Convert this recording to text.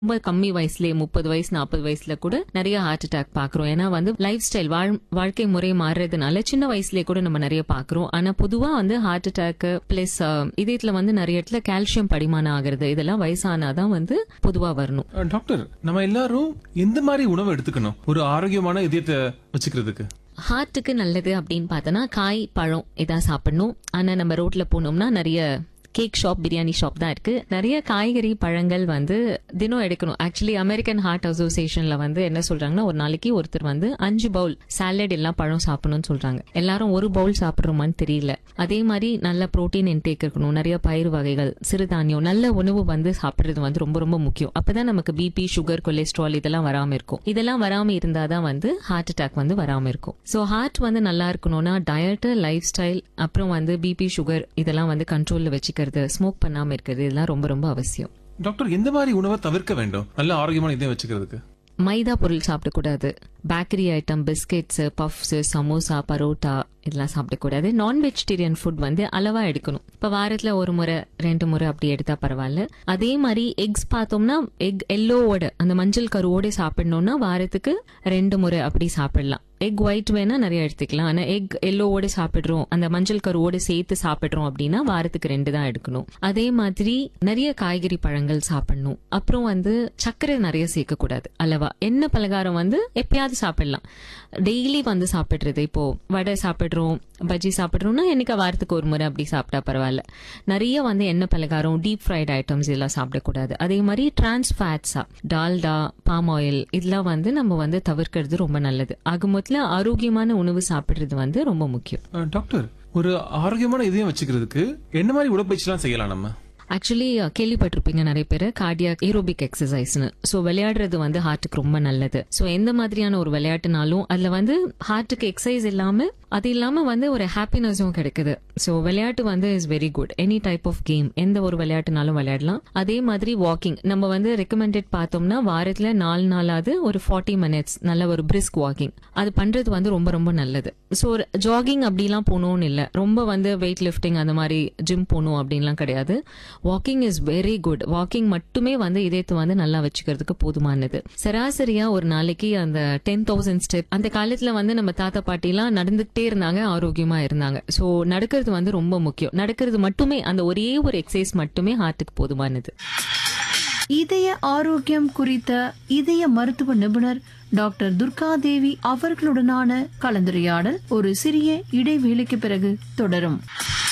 ரொம்ப கம்மி வயசுலயே முப்பது வயசு நாற்பது வயசுல கூட நிறைய ஹார்ட் அட்டாக் பாக்குறோம் ஏன்னா வந்து லைஃப் ஸ்டைல் வாழ்க்கை முறை மாறுறதுனால சின்ன வயசுலயே கூட நம்ம நிறைய பாக்குறோம் ஆனா பொதுவா வந்து ஹார்ட் அட்டாக் பிளஸ் இதயத்துல வந்து நிறைய இடத்துல கால்சியம் படிமானம் ஆகுறது இதெல்லாம் வயசானாதான் வந்து பொதுவா வரணும் அஹ், டாக்டர் நம்ம எல்லாரும் எந்த மாதிரி உணவு எடுத்துக்கணும் ஒரு ஆரோக்கியமான இதயத்தை வச்சுக்கிறதுக்கு ஹார்ட்டுக்கு நல்லது அப்படின்னு பார்த்தோன்னா காய் பழம் இதான் சாப்பிடணும் ஆனா நம்ம ரோட்ல போனோம்னா நிறைய கேக் ஷாப் பிரியாணி ஷாப் தான் இருக்கு நிறைய காய்கறி பழங்கள் வந்து தினம் எடுக்கணும் ஆக்சுவலி அமெரிக்கன் ஹார்ட் அசோசியேஷன்ல வந்து என்ன சொல்றாங்கன்னா ஒரு நாளைக்கு ஒருத்தர் வந்து அஞ்சு பவுல் சாலட் எல்லாம் பழம் சாப்பிடணும்னு சொல்றாங்க எல்லாரும் ஒரு பவுல் சாப்பிடுறோமான்னு தெரியல அதே மாதிரி நல்ல புரோட்டீன் இன்டேக் இருக்கணும் நிறைய பயிர் வகைகள் சிறுதானியம் நல்ல உணவு வந்து சாப்பிடுறது வந்து ரொம்ப ரொம்ப முக்கியம் அப்பதான் நமக்கு பிபி சுகர் கொலஸ்ட்ரால் இதெல்லாம் வராம இருக்கும் இதெல்லாம் வராம இருந்தாதான் வந்து ஹார்ட் அட்டாக் வந்து வராம இருக்கும் சோ ஹார்ட் வந்து நல்லா இருக்கணும்னா டயட் லைஃப் ஸ்டைல் அப்புறம் வந்து பிபி சுகர் இதெல்லாம் வந்து கண்ட்ரோல்ல வச்சுக்கிறது ஸ்மோக் பண்ணாம இருக்கிறது இதெல்லாம் ரொம்ப ரொம்ப அவசியம் டாக்டர் எந்த மாதிரி உணவை தவிர்க்க வேண்டும் நல்ல ஆரோக்கியமான இதயம் வச்சுக்கிறதுக்கு மைதா பொருள் சாப்பிடக்கூடாது bakery item biscuits puffs samosa parotta இதெல்லாம் சாப்பிடக்கூடாது நான் வெஜிடேரியன் ஃபுட் வந்து அளவா எடுக்கணும் இப்ப வாரத்துல ஒரு முறை ரெண்டு முறை அப்படி எடுத்தா பரவாயில்ல அதே மாதிரி எக்ஸ் பார்த்தோம்னா எக் எல்லோவோட அந்த மஞ்சள் கருவோட சாப்பிடணும்னா வாரத்துக்கு ரெண்டு முறை அப்படி சாப்பிடலாம் எக் ஒயிட் வேணா நிறைய எடுத்துக்கலாம் ஆனா எக் எல்லோவோட சாப்பிடுறோம் அந்த மஞ்சள் கருவோட சேர்த்து சாப்பிடுறோம் அப்படின்னா வாரத்துக்கு ரெண்டு தான் எடுக்கணும் அதே மாதிரி நிறைய காய்கறி பழங்கள் சாப்பிடணும் அப்புறம் வந்து சர்க்கரை நிறைய சேர்க்க கூடாது அளவா எண்ணெய் பலகாரம் வந்து எப்பயாவது சாப்பிடலாம் டெய்லி வந்து சாப்பிடுறது இப்போ வடை சாப்பிடுறோம் பஜ்ஜி சாப்பிடுறோம்னா என்னைக்கு வாரத்துக்கு ஒரு முறை அப்படி சாப்பிட்டா பரவாயில்ல நிறைய வந்து எண்ணெய் பலகாரம் டீப் ஃப்ரைட் ஐட்டம்ஸ் இதெல்லாம் சாப்பிடக்கூடாது அதே மாதிரி டிரான்ஸ் ஃபேட்ஸா டால்டா பாம் ஆயில் இதெல்லாம் வந்து நம்ம வந்து தவிர்க்கிறது ரொம்ப நல்லது ஆக மொத்தத்துல ஆரோக்கியமான உணவு சாப்பிடுறது வந்து ரொம்ப முக்கியம் அஹ், டாக்டர் ஒரு ஆரோக்கியமான இதயம் வச்சுக்கிறதுக்கு என்ன மாதிரி உடற்பயிற்சிலாம் செய்யலாம் நம்ம ஆக்சுவலி கேள்விப்பட்டிருப்பீங்க நிறைய பேர் கார்டியாக் ஏரோபிக் எக்ஸசைஸ்னு ஸோ விளையாடுறது வந்து ஹார்ட்டுக்கு ரொம்ப நல்லது ஸோ எந்த மாதிரியான ஒரு விளையாட்டுனாலும் அதுல வந்து ஹார்ட்டுக்கு எக்ஸசைஸ் இல்லாம அது இல்லாம வந்து ஒரு ஹாப்பினஸும் கிடைக்குது ஸோ விளையாட்டு வந்து is very good any type of game எந்த ஒரு விளையாட்டுனாலும் விளையாடலாம் அதே மாதிரி வாக்கிங் நம்ம வந்து ரெக்கமெண்டட் பார்த்தோம்னா வாரத்துல நாலு நாளாவது ஒரு ஃபார்ட்டி மினிட்ஸ் நல்ல ஒரு பிரிஸ்க் வாக்கிங் அது பண்றது வந்து ரொம்ப ரொம்ப நல்லது ஸோ ஜாகிங் அப்படிலாம் போகணும்னு இல்லை ரொம்ப வந்து வெயிட் லிஃப்டிங் அந்த மாதிரி ஜிம் போகணும் அப்படின்லாம் கிடையாது walking is very good walking மட்டுமே வந்து இதயத்தை வந்து நல்லா வச்சுக்கிறதுக்கு போதுமானது சராசரியா ஒரு நாளைக்கு அந்த டென் தௌசண்ட் ஸ்டெப் அந்த காலத்துல வந்து நம்ம தாத்தா பாட்டிலாம் நடந்துகிட்டே இருந்தாங்க ஆரோக்கியமா இருந்தாங்க சோ நடக்கிறது வந்து ரொம்ப முக்கியம் நடக்கிறது மட்டுமே அந்த ஒரே ஒரு எக்ஸசைஸ் மட்டுமே ஹார்ட்டுக்கு போதுமானது இதய ஆரோக்கியம் குறித்த இதய மருத்துவ நிபுணர் டாக்டர் துர்கா தேவி அவர்களுடனான கலந்துரையாடல் ஒரு சிறிய இடைவேளைக்கு பிறகு தொடரும்